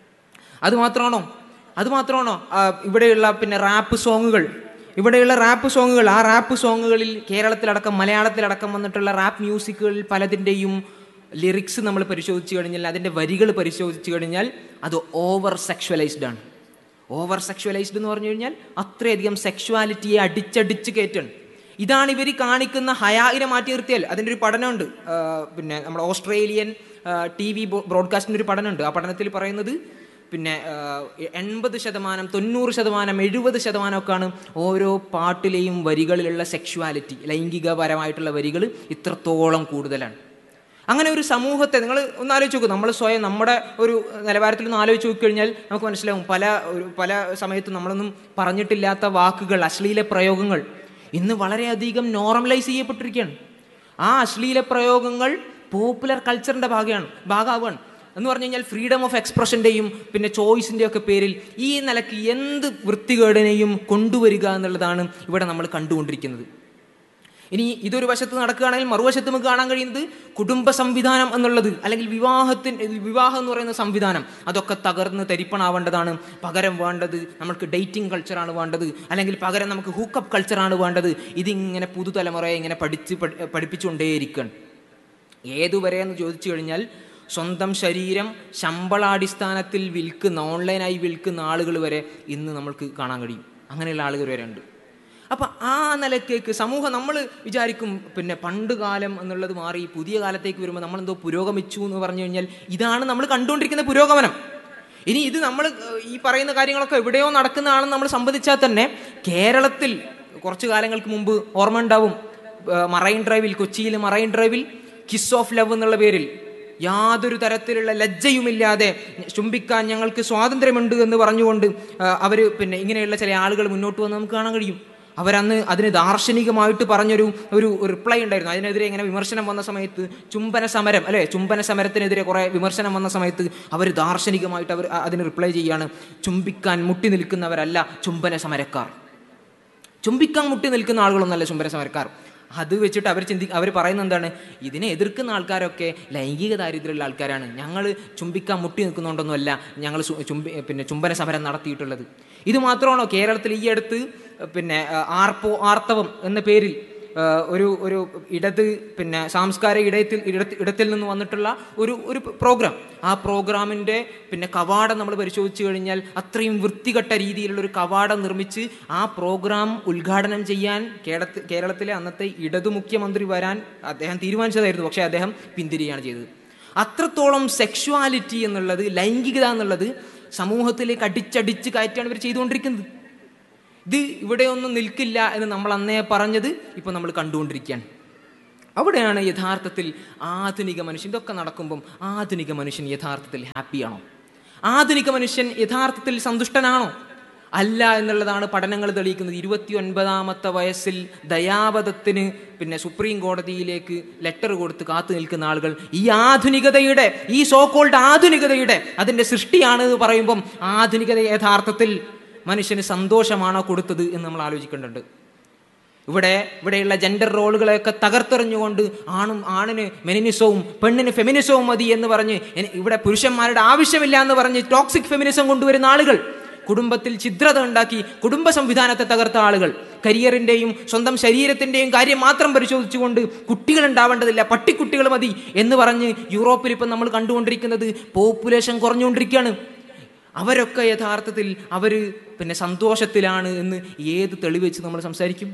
അത് മാത്രമാണോ അത് മാത്രമാണോ ആ, ഇവിടെയുള്ള പിന്നെ റാപ്പ് സോങ്ങുകൾ ഇവിടെയുള്ള റാപ്പ് സോങ്ങുകൾ ആ റാപ്പ് സോങ്ങുകളിൽ കേരളത്തിലടക്കം മലയാളത്തിലടക്കം വന്നിട്ടുള്ള റാപ്പ് മ്യൂസിക്കുകളിൽ പലതിൻ്റെയും ലിറിക്സ് നമ്മൾ പരിശോധിച്ച് കഴിഞ്ഞാൽ അതിൻ്റെ വരികൾ പരിശോധിച്ച് കഴിഞ്ഞാൽ അത് ഓവർ സെക്ഷുവലൈസ്ഡ് ആണ് ഓവർ സെക്ഷുവലൈസ്ഡ് എന്ന് പറഞ്ഞു കഴിഞ്ഞാൽ അത്രയധികം സെക്ഷുവാലിറ്റിയെ അടിച്ചടിച്ച് കയറ്റാണ് ഇതാണ് ഇവർ കാണിക്കുന്ന ഹയായിനെ മാറ്റി നിർത്തിയാൽ അതിൻ്റെ ഒരു പഠനമുണ്ട് ആ, പിന്നെ നമ്മുടെ ഓസ്ട്രേലിയൻ ടി വി ബ്രോഡ്കാസ്റ്റിൻ്റെ ഒരു പഠനമുണ്ട് ആ പഠനത്തിൽ പറയുന്നത് പിന്നെ എൺപത് ശതമാനം തൊണ്ണൂറ് ശതമാനം എഴുപത് ശതമാനമൊക്കെയാണ് ഓരോ പാട്ടിലെയും വരികളിലുള്ള സെക്ഷുവാലിറ്റി ലൈംഗികപരമായിട്ടുള്ള വരികൾ ഇത്രത്തോളം കൂടുതലാണ് അങ്ങനെ ഒരു സമൂഹത്തെ നിങ്ങൾ ഒന്ന് ആലോചിച്ച് നോക്കൂ നമ്മൾ സ്വയം നമ്മുടെ ഒരു നിലവാരത്തിൽ ഒന്ന് ആലോചിച്ച് നോക്കിക്കഴിഞ്ഞാൽ നമുക്ക് മനസ്സിലാവും പല ഒരു പല സമയത്തും നമ്മളൊന്നും പറഞ്ഞിട്ടില്ലാത്ത വാക്കുകൾ അശ്ലീല പ്രയോഗങ്ങൾ ഇന്ന് വളരെയധികം നോർമലൈസ് ചെയ്യപ്പെട്ടിരിക്കുകയാണ് ആ അശ്ലീല പ്രയോഗങ്ങൾ പോപ്പുലർ കൾച്ചറിന്റെ ഭാഗമാണ് ഭാഗമാവുകയാണ് എന്ന് പറഞ്ഞു കഴിഞ്ഞാൽ ഫ്രീഡം ഓഫ് എക്സ്പ്രഷൻ്റെയും പിന്നെ ചോയ്സിൻ്റെയും ഒക്കെ പേരിൽ ഈ നിലയ്ക്ക് എന്ത് വൃത്തികേടിനെയും കൊണ്ടുവരിക എന്നുള്ളതാണ് ഇവിടെ നമ്മൾ കണ്ടുകൊണ്ടിരിക്കുന്നത് ഇനി ഇതൊരു വശത്ത് നടക്കുകയാണെങ്കിൽ മറുവശത്ത് നമുക്ക് കാണാൻ കഴിയുന്നത് കുടുംബ സംവിധാനം എന്നുള്ളത് അല്ലെങ്കിൽ വിവാഹത്തിന് വിവാഹം എന്ന് പറയുന്ന സംവിധാനം അതൊക്കെ തകർന്ന് തരിപ്പണാവേണ്ടതാണ് പകരം വേണ്ടത് നമുക്ക് ഡേറ്റിംഗ് കൾച്ചറാണ് വേണ്ടത് അല്ലെങ്കിൽ പകരം നമുക്ക് ഹൂക്കപ്പ് കൾച്ചറാണ് വേണ്ടത് ഇതിങ്ങനെ പുതുതലമുറയെ ഇങ്ങനെ പഠിച്ച് പഠി- പഠിപ്പിച്ചുകൊണ്ടേയിരിക്കുകയാണ് ഏതുവരെ എന്ന് ചോദിച്ചു കഴിഞ്ഞാൽ സ്വന്തം ശരീരം ശമ്പളാടിസ്ഥാനത്തിൽ വിൽക്കുന്ന ഓൺലൈനായി വിൽക്കുന്ന ആളുകൾ വരെ ഇന്ന് നമ്മൾക്ക് കാണാൻ കഴിയും അങ്ങനെയുള്ള ആളുകൾ വരെ ഉണ്ട് അപ്പം ആ നിലക്കേക്ക് സമൂഹം നമ്മൾ വിചാരിക്കും പിന്നെ പണ്ട് കാലം എന്നുള്ളത് മാറി പുതിയ കാലത്തേക്ക് വരുമ്പോൾ നമ്മളെന്തോ പുരോഗമിച്ചു എന്ന് പറഞ്ഞു കഴിഞ്ഞാൽ ഇതാണ് നമ്മൾ കണ്ടുകൊണ്ടിരിക്കുന്ന പുരോഗമനം ഇനി ഇത് നമ്മൾ ഈ പറയുന്ന കാര്യങ്ങളൊക്കെ എവിടെയോ നടക്കുന്നതാണെന്ന് നമ്മൾ സംബന്ധിച്ചാൽ തന്നെ കേരളത്തിൽ കുറച്ച് കാലങ്ങൾക്ക് മുമ്പ് ഓർമ്മ ഉണ്ടാവും ഏഹ് മറൈൻ ഡ്രൈവിൽ കൊച്ചിയിൽ മറൈൻ ഡ്രൈവിൽ കിസ് ഓഫ് ലവ് എന്നുള്ള പേരിൽ യാതൊരു തരത്തിലുള്ള ലജ്ജയുമില്ലാതെ ചുംബിക്കാൻ ഞങ്ങൾക്ക് സ്വാതന്ത്ര്യമുണ്ട് എന്ന് പറഞ്ഞുകൊണ്ട് അവർ പിന്നെ ഇങ്ങനെയുള്ള ചില ആളുകൾ മുന്നോട്ട് വന്ന് നമുക്ക് കാണാൻ കഴിയും അവരന്ന് അതിന് ദാർശനികമായിട്ട് പറഞ്ഞൊരു ഒരു റിപ്ലൈ ഉണ്ടായിരുന്നു അതിനെതിരെ ഇങ്ങനെ വിമർശനം വന്ന സമയത്ത് ചുംബന സമരം അല്ലെ ചുംബന സമരത്തിനെതിരെ കുറെ വിമർശനം വന്ന സമയത്ത് അവർ ദാർശനികമായിട്ട് അവർ അതിന് റിപ്ലൈ ചെയ്യാണ് ചുംബിക്കാൻ മുട്ടി നിൽക്കുന്നവരല്ല ചുംബന സമരക്കാർ ചുംബിക്കാൻ മുട്ടി നിൽക്കുന്ന ആളുകളൊന്നല്ല ചുംബന സമരക്കാർ അത് വെച്ചിട്ട് അവർ ചിന്തി അവർ പറയുന്നത് എന്താണ് ഇതിനെ എതിർക്കുന്ന ആൾക്കാരൊക്കെ ലൈംഗിക ദാരിദ്ര്യമുള്ള ആൾക്കാരാണ് ഞങ്ങൾ ചുംബിക്കാൻ മുട്ടി നിൽക്കുന്നുണ്ടൊന്നുമല്ല ഞങ്ങൾ സു- ചുംബി പിന്നെ ചുംബന സമരം നടത്തിയിട്ടുള്ളത് ഇത് മാത്രമാണോ കേരളത്തിൽ ഈ അടുത്ത് പിന്നെ ആ, ആർപ്പോ ആർത്തവം എന്ന പേരിൽ ആ, ഒരു ഒരു ഇടത് പിന്നെ സാംസ്കാരിക ഇടയത്തിൽ ഇടത്ത് ഇടത്തിൽ നിന്ന് വന്നിട്ടുള്ള ഒരു ഒരു പ്രോഗ്രാം ആ പ്രോഗ്രാമിൻ്റെ പിന്നെ കവാടം നമ്മൾ പരിശോധിച്ച് കഴിഞ്ഞാൽ അത്രയും വൃത്തികെട്ട രീതിയിലുള്ള ഒരു കവാടം നിർമ്മിച്ച് ആ പ്രോഗ്രാം ഉദ്ഘാടനം ചെയ്യാൻ കേരളത്തിൽ കേരളത്തിലെ അന്നത്തെ ഇടതു മുഖ്യമന്ത്രി വരാൻ അദ്ദേഹം തീരുമാനിച്ചതായിരുന്നു പക്ഷേ അദ്ദേഹം പിന്തിരിയാണ് ചെയ്തത് അത്രത്തോളം സെക്ഷുവാലിറ്റി എന്നുള്ളത് ലൈംഗികത എന്നുള്ളത് സമൂഹത്തിലേക്ക് അടിച്ചടിച്ച് കയറ്റാണ് ഇവർ ചെയ്തുകൊണ്ടിരിക്കുന്നത് ഇത് ഇവിടെ ഒന്നും നിൽക്കില്ല എന്ന് നമ്മൾ അന്നേ പറഞ്ഞത് ഇപ്പോൾ നമ്മൾ കണ്ടുകൊണ്ടിരിക്കുകയാണ് അവിടെയാണ് യഥാർത്ഥത്തിൽ ആധുനിക മനുഷ്യൻ ഇതൊക്കെ നടക്കുമ്പം ആധുനിക മനുഷ്യൻ യഥാർത്ഥത്തിൽ ഹാപ്പിയാണോ ആധുനിക മനുഷ്യൻ യഥാർത്ഥത്തിൽ സന്തുഷ്ടനാണോ അല്ല എന്നുള്ളതാണ് പഠനങ്ങൾ തെളിയിക്കുന്നത് ഇരുപത്തി ഒൻപതാമത്തെ വയസ്സിൽ ദയാവധത്തിന് പിന്നെ സുപ്രീം കോടതിയിലേക്ക് ലെറ്റർ കൊടുത്ത് കാത്തു നിൽക്കുന്ന ആളുകൾ ഈ ആധുനികതയുടെ ഈ സോക്കോൾഡ് ആധുനികതയുടെ അതിൻ്റെ സൃഷ്ടിയാണ് എന്ന് പറയുമ്പം ആധുനികത യഥാർത്ഥത്തിൽ മനുഷ്യന് സന്തോഷമാണോ കൊടുത്തത് എന്ന് നമ്മൾ ആലോചിക്കേണ്ടതുണ്ട് ഇവിടെ ഇവിടെയുള്ള ജെൻഡർ റോളുകളെയൊക്കെ തകർത്തെറിഞ്ഞുകൊണ്ട് ആണും ആണിന് മെനിനിസവും പെണ്ണിന് ഫെമിനിസവും മതി എന്ന് പറഞ്ഞ് എനി- ഇവിടെ പുരുഷന്മാരുടെ ആവശ്യമില്ല എന്ന് പറഞ്ഞ് ടോക്സിക് ഫെമിനിസം കൊണ്ടുവരുന്ന ആളുകൾ കുടുംബത്തിൽ ഛിദ്രത ഉണ്ടാക്കി കുടുംബ സംവിധാനത്തെ തകർത്ത ആളുകൾ കരിയറിന്റെയും സ്വന്തം ശരീരത്തിന്റെയും കാര്യം മാത്രം പരിശോധിച്ചുകൊണ്ട് കുട്ടികൾ ഉണ്ടാവേണ്ടതില്ല പട്ടിക്കുട്ടികൾ മതി എന്ന് പറഞ്ഞ് യൂറോപ്പിൽ ഇപ്പം നമ്മൾ കണ്ടുകൊണ്ടിരിക്കുന്നത് പോപ്പുലേഷൻ കുറഞ്ഞുകൊണ്ടിരിക്കുകയാണ് അവരൊക്കെ യഥാർത്ഥത്തിൽ അവർ പിന്നെ സന്തോഷത്തിലാണ് എന്ന് ഏത് തെളിവ് വെച്ച് നമ്മൾ സംസാരിക്കും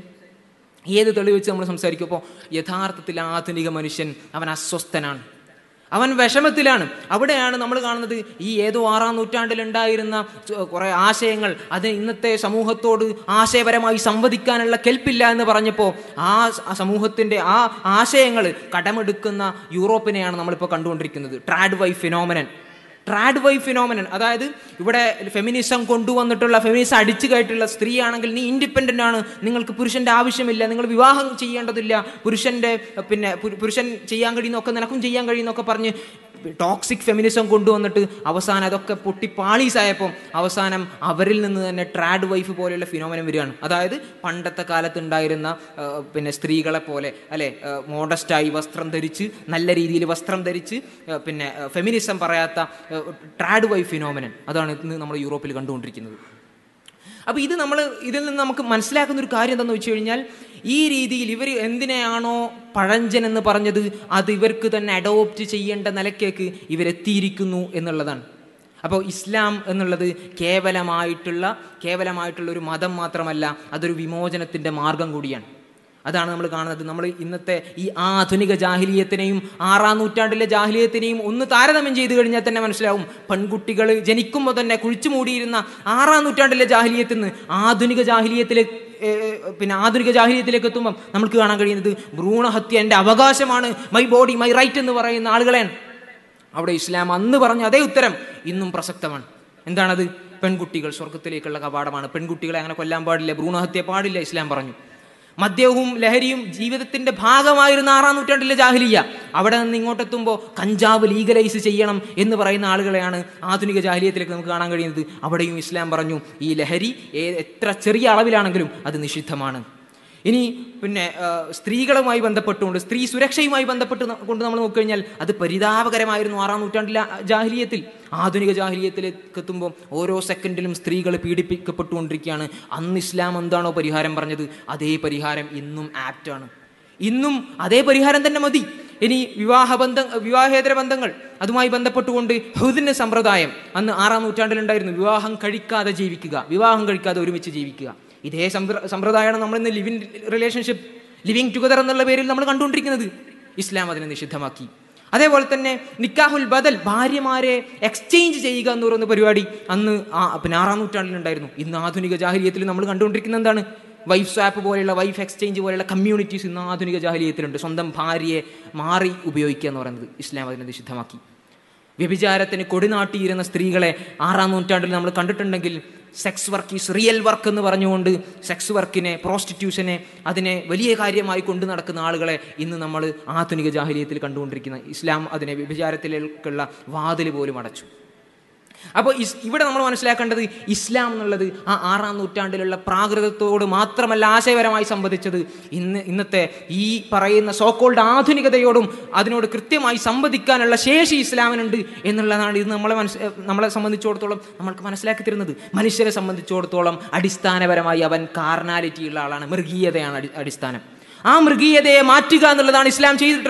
ഏത് തെളിവ് വെച്ച് നമ്മൾ സംസാരിക്കും അപ്പോൾ യഥാർത്ഥത്തിൽ ആധുനിക മനുഷ്യൻ അവൻ അസ്വസ്ഥനാണ് അവൻ വിഷമത്തിലാണ് അവിടെയാണ് നമ്മൾ കാണുന്നത് ഈ ഏതോ ആറാം നൂറ്റാണ്ടിൽ ഉണ്ടായിരുന്ന കുറേ ആശയങ്ങൾ അത് ഇന്നത്തെ സമൂഹത്തോട് ആശയപരമായി സംവദിക്കാനുള്ള കെൽപ്പില്ല എന്ന് പറഞ്ഞപ്പോൾ ആ സ- സമൂഹത്തിൻ്റെ ആ ആശയങ്ങൾ കടമെടുക്കുന്ന യൂറോപ്പിനെയാണ് നമ്മളിപ്പോൾ കണ്ടുകൊണ്ടിരിക്കുന്നത് trad wife phenomenon trad wife phenomenon അതായത് ഇവിടെ ഫെമിനിസം കൊണ്ടുവന്നിട്ടുള്ള ഫെമിനിസം അടിച്ചു കയറ്റുള്ള സ്ത്രീയാണെങ്കിൽ നീ ഇൻഡിപെൻഡൻ്റ് ആണ് നിങ്ങൾക്ക് പുരുഷൻ്റെ ആവശ്യമില്ല നിങ്ങൾ വിവാഹം ചെയ്യേണ്ടതില്ല പുരുഷൻ്റെ പിന്നെ പു- പുരുഷൻ ചെയ്യാൻ കഴിയുന്നൊക്കെ നിനക്കും ചെയ്യാൻ കഴിയുന്നൊക്കെ പറഞ്ഞ് ടോക്സിക് ഫെമിനിസം കൊണ്ടുവന്നിട്ട് അവസാനം അതൊക്കെ പൊട്ടി പാളീസായപ്പോൾ അവസാനം അവരിൽ നിന്ന് തന്നെ ട്രാഡ് വൈഫ് പോലെയുള്ള ഫിനോമിനം വരികയാണ് അതായത് പണ്ടത്തെ കാലത്ത് ഉണ്ടായിരുന്ന ആ, പിന്നെ സ്ത്രീകളെ പോലെ അല്ലെ മോഡസ്റ്റായി വസ്ത്രം ധരിച്ച് നല്ല രീതിയിൽ വസ്ത്രം ധരിച്ച് ആ, പിന്നെ ഫെമിനിസം പറയാത്ത ട്രാഡ് വൈഫ് ഫിനോമിനൻ അതാണ് ഇന്ന് നമ്മൾ യൂറോപ്പിൽ കണ്ടുകൊണ്ടിരിക്കുന്നത് അപ്പോൾ ഇത് നമ്മൾ ഇതിൽ നിന്ന് നമുക്ക് മനസ്സിലാക്കുന്ന ഒരു കാര്യം എന്താണെന്ന് വെച്ച് കഴിഞ്ഞാൽ ഈ രീതിയിൽ ഇവർ എന്തിനെയാണോ പഴഞ്ചൻ എന്ന് പറഞ്ഞത് അത് ഇവർക്ക് തന്നെ അഡോപ്റ്റ് ചെയ്യേണ്ട നിലക്കേക്ക് ഇവരെത്തിയിരിക്കുന്നു എന്നുള്ളതാണ് അപ്പോൾ ഇസ്ലാം എന്നുള്ളത് കേവലമായിട്ടുള്ള കേവലമായിട്ടുള്ള ഒരു മതം മാത്രമല്ല അതൊരു വിമോചനത്തിൻ്റെ മാർഗം കൂടിയാണ് അതാണ് നമ്മൾ കാണുന്നത് നമ്മൾ ഇന്നത്തെ ഈ ആധുനിക ജാഹിലീയത്തിനെയും ആറാം നൂറ്റാണ്ടിലെ ജാഹിലീയത്തിനെയും ഒന്ന് താരതമ്യം ചെയ്തു കഴിഞ്ഞാൽ തന്നെ മനസ്സിലാവും പെൺകുട്ടികൾ ജനിക്കുമ്പോൾ തന്നെ കുഴിച്ചു മൂടിയിരുന്ന ആറാം നൂറ്റാണ്ടിലെ ജാഹിലീയത്തിൽ നിന്ന് ആധുനിക ജാഹിലീയത്തിലേക്ക് പിന്നെ ആധുനിക ജാഹിലീയത്തിലേക്ക് എത്തുമ്പം നമുക്ക് കാണാൻ കഴിയുന്നത് ഭ്രൂണഹത്യ എൻ്റെ അവകാശമാണ് മൈ ബോഡി മൈ റൈറ്റ് എന്ന് പറയുന്ന ആളുകളെയാണ് അവിടെ ഇസ്ലാം അന്ന് പറഞ്ഞ അതേ ഉത്തരം ഇന്നും പ്രസക്തമാണ് എന്താണത് പെൺകുട്ടികൾ സ്വർഗത്തിലേക്കുള്ള കവാടമാണ് പെൺകുട്ടികളെ അങ്ങനെ കൊല്ലാൻ പാടില്ല ഭ്രൂണഹത്യ പാടില്ല ഇസ്ലാം പറഞ്ഞു മദ്യവും ലഹരിയും ജീവിതത്തിന്റെ ഭാഗമായിരുന്ന ആറാം നൂറ്റാണ്ടിലെ ജാഹിലിയ അവിടെ നിന്ന് ഇങ്ങോട്ടെത്തുമ്പോൾ കഞ്ചാവ് ലീഗലൈസ് ചെയ്യണം എന്ന് പറയുന്ന ആളുകളെയാണ് ആധുനിക ജാഹിലിയത്തിലേക്ക് നമുക്ക് കാണാൻ കഴിയുന്നത് അവിടെയും ഇസ്ലാം പറഞ്ഞു ഈ ലഹരി ഏ- എത്ര ചെറിയ അളവിലാണെങ്കിലും അത് നിഷിദ്ധമാണ് ഇനി പിന്നെ ആ, സ്ത്രീകളുമായി ബന്ധപ്പെട്ടുകൊണ്ട് സ്ത്രീ സുരക്ഷയുമായി ബന്ധപ്പെട്ട് ന- കൊണ്ട് നമ്മൾ നോക്കിക്കഴിഞ്ഞാൽ അത് പരിതാപകരമായിരുന്നു ആറാം നൂറ്റാണ്ടിലെ ആ ജാഹിലിയത്തിൽ ആധുനിക ജാഹിലിയത്തിലേക്ക് എത്തുമ്പോൾ ഓരോ സെക്കൻഡിലും സ്ത്രീകൾ പീഡിപ്പിക്കപ്പെട്ടുകൊണ്ടിരിക്കുകയാണ് അന്ന് ഇസ്ലാം എന്താണോ പരിഹാരം പറഞ്ഞത് അതേ പരിഹാരം ഇന്നും ആപ്റ്റാണ് ഇന്നും അതേ പരിഹാരം തന്നെ മതി ഇനി വിവാഹ ബന്ധം വിവാഹേതര ബന്ധങ്ങൾ അതുമായി ബന്ധപ്പെട്ടുകൊണ്ട് ഹുദിന് സമ്പ്രദായം അന്ന് ആറാം നൂറ്റാണ്ടിലുണ്ടായിരുന്നു വിവാഹം കഴിക്കാതെ ജീവിക്കുക വിവാഹം കഴിക്കാതെ ഒരുമിച്ച് ജീവിക്കുക ഇതേ സമ്പ്ര- സമ്പ്രദായമാണ് നമ്മൾ ഇന്ന് ലിവിങ് റിലേഷൻഷിപ്പ് ലിവിങ് ടുഗദർ എന്നുള്ള പേരിൽ നമ്മൾ കണ്ടുകൊണ്ടിരിക്കുന്നത് ഇസ്ലാം അതിനെ നിഷിദ്ധമാക്കി അതേപോലെ തന്നെ നിക്കാഹുൽ ബദൽ ഭാര്യമാരെ എക്സ്ചേഞ്ച് ചെയ്യുക എന്ന് പറയുന്ന പരിപാടി അന്ന് ആ പിന്നെ ആറാം നൂറ്റാണ്ടിലുണ്ടായിരുന്നു ഇന്ന് ആധുനിക ജാഹിലിയത്തിൽ നമ്മൾ കണ്ടുകൊണ്ടിരിക്കുന്ന എന്താണ് വൈഫ് സ്വാപ്പ് പോലെയുള്ള വൈഫ് എക്സ്ചേഞ്ച് പോലെയുള്ള കമ്മ്യൂണിറ്റീസ് ഇന്ന് ആധുനിക ജാഹിലിയത്തിലുണ്ട് സ്വന്തം ഭാര്യയെ മാറി ഉപയോഗിക്കുക എന്ന് പറയുന്നത് ഇസ്ലാം അതിനെ നിഷിദ്ധമാക്കി വ്യഭിചാരത്തിന് കൊടിനാട്ടിയിരുന്ന സ്ത്രീകളെ ആറാം നൂറ്റാണ്ടിൽ നമ്മൾ കണ്ടിട്ടുണ്ടെങ്കിൽ sex work is real work എന്ന് പറഞ്ഞുകൊണ്ട് സെക്സ് വർക്കിനെ പ്രോസ്റ്റിറ്റ്യൂഷനെ അതിനെ വലിയ കാര്യമായി കൊണ്ടു നടക്കുന്ന ആളുകളെ ഇന്ന് നമ്മൾ ആധുനിക ജാഹിലിയത്തിൽ കണ്ടുകൊണ്ടിരിക്കുന്ന ഇസ്ലാം അതിനെ വ്യഭിചാരത്തിലേക്കുള്ള വാതിൽ പോലും അടച്ചു അപ്പോൾ ഇസ് ഇവിടെ നമ്മൾ മനസ്സിലാക്കേണ്ടത് ഇസ്ലാം എന്നുള്ളത് ആ ആറാം നൂറ്റാണ്ടിലുള്ള പ്രാകൃതത്തോട് മാത്രമല്ല ആശയപരമായി സംവദിച്ചത് ഇന്ന് ഇന്നത്തെ ഈ പറയുന്ന സോക്കോൾഡ് ആധുനികതയോടും അതിനോട് കൃത്യമായി സംവദിക്കാനുള്ള ശേഷി ഇസ്ലാമിനുണ്ട് എന്നുള്ളതാണ് ഇത് നമ്മളെ മനസ്സ് നമ്മളെ സംബന്ധിച്ചിടത്തോളം നമ്മൾക്ക് മനസ്സിലാക്കി തരുന്നത് മനുഷ്യരെ സംബന്ധിച്ചിടത്തോളം അടിസ്ഥാനപരമായി അവൻ കാർണാലിറ്റി ഉള്ള ആളാണ് മൃഗീയതയാണ് അടി അടിസ്ഥാനം ആ മൃഗീയതയെ മാറ്റുക എന്നുള്ളതാണ് ഇസ്ലാം ചെയ്തിട്ടുള്ളത്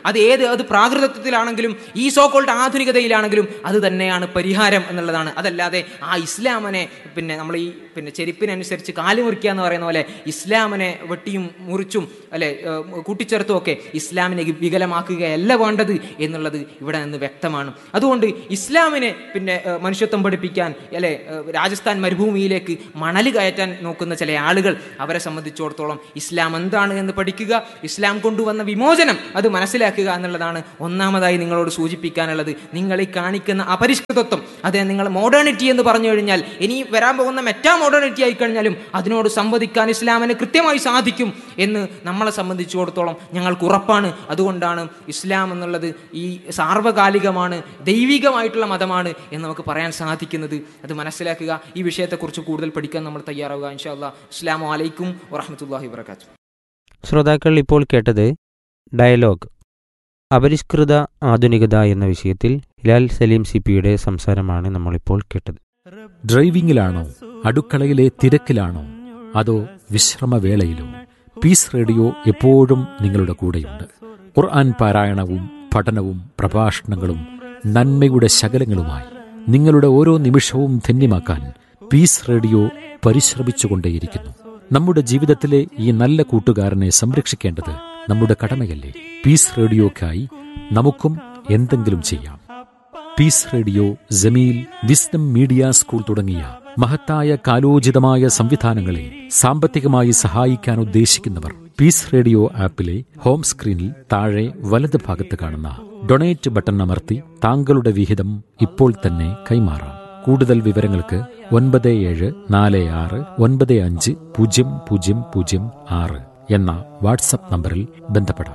അത് ഏത് അത് പ്രാകൃതത്വത്തിലാണെങ്കിലും ഈ സോക്കോൾഡ് ആധുനികതയിലാണെങ്കിലും അത് തന്നെയാണ് പരിഹാരം എന്നുള്ളതാണ് അതല്ലാതെ ആ ഇസ്ലാമിനെ പിന്നെ നമ്മൾ ഈ പിന്നെ ചെരുപ്പിനനുസരിച്ച് കാല് മുറിക്കുക എന്ന് പറയുന്ന പോലെ ഇസ്ലാമിനെ വെട്ടിയും മുറിച്ചും അല്ലെ ഏഹ്, കൂട്ടിച്ചേർത്തും ഒക്കെ ഇസ്ലാമിനെ വികലമാക്കുകയല്ല വേണ്ടത് എന്നുള്ളത് ഇവിടെ നിന്ന് വ്യക്തമാണ് അതുകൊണ്ട് ഇസ്ലാമിനെ പിന്നെ ഏഹ്, മനുഷ്യത്വം പഠിപ്പിക്കാൻ അല്ലെ ഏഹ്, രാജസ്ഥാൻ മരുഭൂമിയിലേക്ക് മണൽ കയറ്റാൻ നോക്കുന്ന ചില ആളുകൾ അവരെ സംബന്ധിച്ചിടത്തോളം ഇസ്ലാം എന്താണ് എന്ന് പഠിക്കുക ഇസ്ലാം കൊണ്ടുവന്ന വിമോചനം അത് മനസ്സിലാക്കുക എന്നുള്ളതാണ് ഒന്നാമതായി നിങ്ങളോട് സൂചിപ്പിക്കാനുള്ളത് നിങ്ങൾ ഈ കാണിക്കുന്ന അപരിഷ്കൃതത്വം അതെ നിങ്ങൾ മോഡേണിറ്റി എന്ന് പറഞ്ഞു കഴിഞ്ഞാൽ ഇനി വരാൻ പോകുന്ന മെറ്റാ മോഡേണിറ്റി ആയി കഴിഞ്ഞാലും അതിനോട് സംവദിക്കാൻ ഇസ്ലാമിന് കൃത്യമായി സാധിക്കും എന്ന് നമ്മളെ സംബന്ധിച്ചിടത്തോളം ഞങ്ങൾക്ക് ഉറപ്പാണ് അതുകൊണ്ടാണ് ഇസ്ലാം എന്നുള്ളത് ഈ സാർവകാലികമാണ് ദൈവികമായിട്ടുള്ള മതമാണ് എന്ന് നമുക്ക് പറയാൻ സാധിക്കുന്നത് അത് മനസ്സിലാക്കുക ഈ വിഷയത്തെക്കുറിച്ച് കൂടുതൽ പഠിക്കാൻ നമ്മൾ തയ്യാറാവുക ഇൻഷാ അല്ലാ അസ്ലാം വലൈക്കും വറഹമത്തല്ലാഹി വർക്കാത്തു ശ്രോതാക്കൾ ഇപ്പോൾ കേട്ടത് ഡയലോഗ് അപരിഷ്കൃത ആധുനികത എന്ന വിഷയത്തിൽ ഹിലാൽ സലീം സി പിയുടെ സംസാരമാണ് നമ്മളിപ്പോൾ കേട്ടത് ഡ്രൈവിംഗിലാണോ അടുക്കളയിലെ തിരക്കിലാണോ അതോ വിശ്രമവേളയിലോ പീസ് റേഡിയോ എപ്പോഴും നിങ്ങളുടെ കൂടെയുണ്ട് ഖുർആൻ പാരായണവും പഠനവും പ്രഭാഷണങ്ങളും നന്മയുടെ ശകലങ്ങളുമായി നിങ്ങളുടെ ഓരോ നിമിഷവും ധന്യമാക്കാൻ പീസ് റേഡിയോ പരിശ്രമിച്ചുകൊണ്ടേയിരിക്കുന്നു നമ്മുടെ ജീവിതത്തിലെ ഈ നല്ല കൂട്ടുകാരനെ സംരക്ഷിക്കേണ്ടത് നമ്മുടെ കടമയല്ലേ പീസ് റേഡിയോക്കായി നമുക്കും എന്തെങ്കിലും ചെയ്യാം Peace Radio Jameel Wisdom Media school തുടങ്ങിയ മഹത്തായ കാലോചിതമായ സംവിധാനങ്ങളെ സാമ്പത്തികമായി സഹായിക്കാൻ ഉദ്ദേശിക്കുന്നവർ പീസ് റേഡിയോ ആപ്പിലെ ഹോം സ്ക്രീനിൽ താഴെ വലത് ഭാഗത്ത് കാണുന്ന ഡൊണേറ്റ് ബട്ടൺ അമർത്തി താങ്കളുടെ വിഹിതം ഇപ്പോൾ തന്നെ കൈമാറാം കൂടുതൽ വിവരങ്ങൾക്ക് ഒൻപത് ഏഴ് നാല് ആറ് ഒൻപത് അഞ്ച് പൂജ്യം പൂജ്യം പൂജ്യം ആറ് എന്ന വാട്സപ്പ് നമ്പറിൽ ബന്ധപ്പെടാം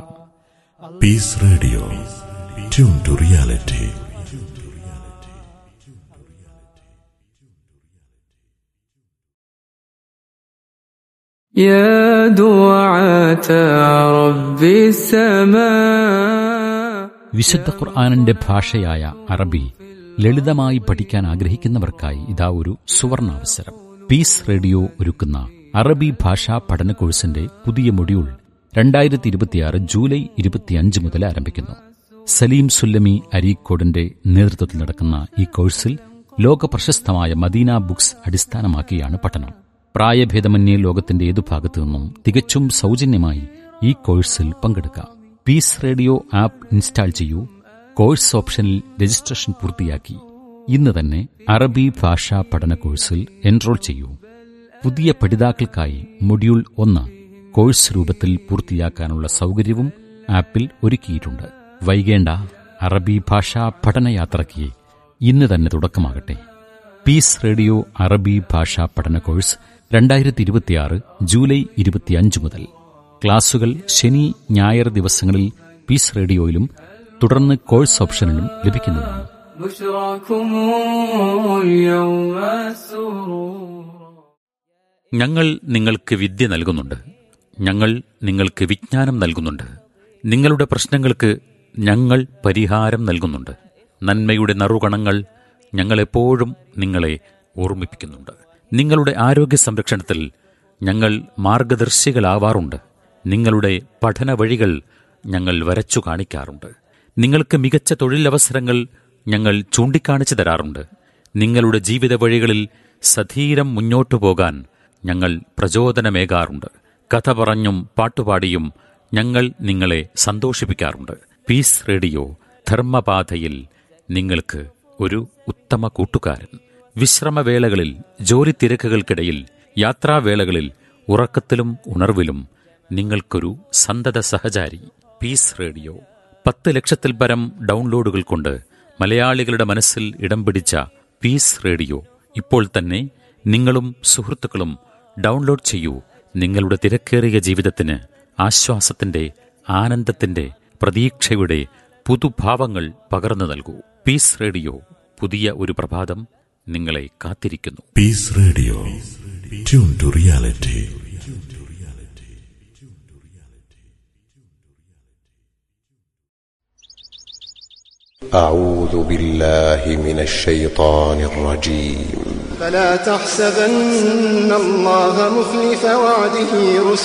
Peace Radio. Tune to reality. يا دعاة رب السماء വിശുദ്ധ ഖുർആാനിന്റെ ഭാഷയായ അറബി ലളിതമായി പഠിക്കാൻ ആഗ്രഹിക്കുന്നവർക്കായി ഇതാ ഒരു സുവർണാവസരം പീസ് റേഡിയോ ഒരുക്കുന്ന അറബി ഭാഷാ പഠന കോഴ്സിന്റെ പുതിയ മൊഡ്യൂൾ രണ്ടായിരത്തി ഇരുപത്തിയാറ് ജൂലൈ ഇരുപത്തിയഞ്ച് മുതൽ ആരംഭിക്കുന്നു സലീം സുല്ലമി അരീക്കോടിന്റെ നേതൃത്വത്തിൽ നടക്കുന്ന ഈ കോഴ്സിൽ ലോക പ്രശസ്തമായ മദീന ബുക്സ് അടിസ്ഥാനമാക്കിയാണ് പഠനം പ്രായഭേദമന്യേ ലോകത്തിന്റെ ഏതു ഭാഗത്തു നിന്നും തികച്ചും സൗജന്യമായി ഈ കോഴ്സിൽ പങ്കെടുക്കാം പീസ് റേഡിയോ ആപ്പ് ഇൻസ്റ്റാൾ ചെയ്യൂ കോഴ്സ് ഓപ്ഷനിൽ രജിസ്ട്രേഷൻ പൂർത്തിയാക്കി ഇന്ന് തന്നെ അറബി ഭാഷാ പഠന കോഴ്സിൽ എൻറോൾ ചെയ്യൂ പുതിയ പഠിതാക്കൾക്കായി മൊഡ്യൂൾ ഒന്ന് കോഴ്സ് രൂപത്തിൽ പൂർത്തിയാക്കാനുള്ള സൗകര്യവും ആപ്പിൽ ഒരുക്കിയിട്ടുണ്ട് വൈകേണ്ട അറബി ഭാഷാ പഠനയാത്രയ്ക്ക് ഇന്ന് തന്നെ തുടക്കമാകട്ടെ പീസ് റേഡിയോ അറബി ഭാഷാ പഠന കോഴ്സ് രണ്ടായിരത്തി ഇരുപത്തിയാറ് ജൂലൈ ഇരുപത്തിയഞ്ച് മുതൽ ക്ലാസുകൾ ശനി ഞായർ ദിവസങ്ങളിൽ പീസ് റേഡിയോയിലും തുടർന്ന് കോഴ്സ് ഓപ്ഷനിലും ലഭിക്കുന്നതാണ് بشراكم اليوم السرور ഞങ്ങൾ നിങ്ങൾക്ക് വിദ്യ നൽകുന്നുണ്ട് ഞങ്ങൾ നിങ്ങൾക്ക് വിജ്ഞാനം നൽകുന്നുണ്ട് നിങ്ങളുടെ പ്രശ്നങ്ങൾക്ക് ഞങ്ങൾ പരിഹാരം നൽകുന്നുണ്ട് നന്മയുടെ നറുകണങ്ങൾ ഞങ്ങളെപ്പോഴും നിങ്ങളെ ഓർമ്മിപ്പിക്കുന്നുണ്ട് നിങ്ങളുടെ ആരോഗ്യ സംരക്ഷണത്തിൽ ഞങ്ങൾ മാർഗദർശികളാവാറുണ്ട് നിങ്ങളുടെ പഠന വഴികൾ ഞങ്ങൾ വരച്ചു കാണിക്കാറുണ്ട് നിങ്ങൾക്ക് മികച്ച തൊഴിലവസരങ്ങൾ ഞങ്ങൾ ചൂണ്ടിക്കാണിച്ചു തരാറുണ്ട് നിങ്ങളുടെ ജീവിത വഴികളിൽ സധീരം മുന്നോട്ടു പോകാൻ ഞങ്ങൾ പ്രചോദനമേകാറുണ്ട് കഥ പറഞ്ഞും പാട്ടുപാടിയും ഞങ്ങൾ നിങ്ങളെ സന്തോഷിപ്പിക്കാറുണ്ട് പീസ് റേഡിയോ ധർമ്മപാതയിൽ നിങ്ങൾക്ക് ഒരു ഉത്തമ കൂട്ടുകാരൻ വിശ്രമവേളകളിൽ ജോലി തിരക്കുകൾക്കിടയിൽ യാത്രാവേളകളിൽ ഉറക്കത്തിലും ഉണർവിലും നിങ്ങൾക്കൊരു സന്തത സഹചാരി പീസ് റേഡിയോ പത്ത് ലക്ഷത്തിൽ പരം ഡൗൺലോഡുകൾ കൊണ്ട് മലയാളികളുടെ മനസ്സിൽ ഇടം പിടിച്ച പീസ് റേഡിയോ ഇപ്പോൾ തന്നെ നിങ്ങളും സുഹൃത്തുക്കളും ഡൗൺലോഡ് ചെയ്യൂ നിങ്ങളുടെ തിരക്കേറിയ ജീവിതത്തിന് ആശ്വാസത്തിന്റെ ആനന്ദത്തിന്റെ പ്രതീക്ഷയുടെ പുതുഭാവങ്ങൾ പകർന്നു നൽകൂ പീസ് റേഡിയോ പുതിയ ഒരു പ്രഭാതം നിങ്ങളെ കാത്തിരിക്കുന്നു Peace Radio. Tune to reality. أعوذ بالله من الشيطان الرجيم فلا تحسبن الله مخلف وعده رسله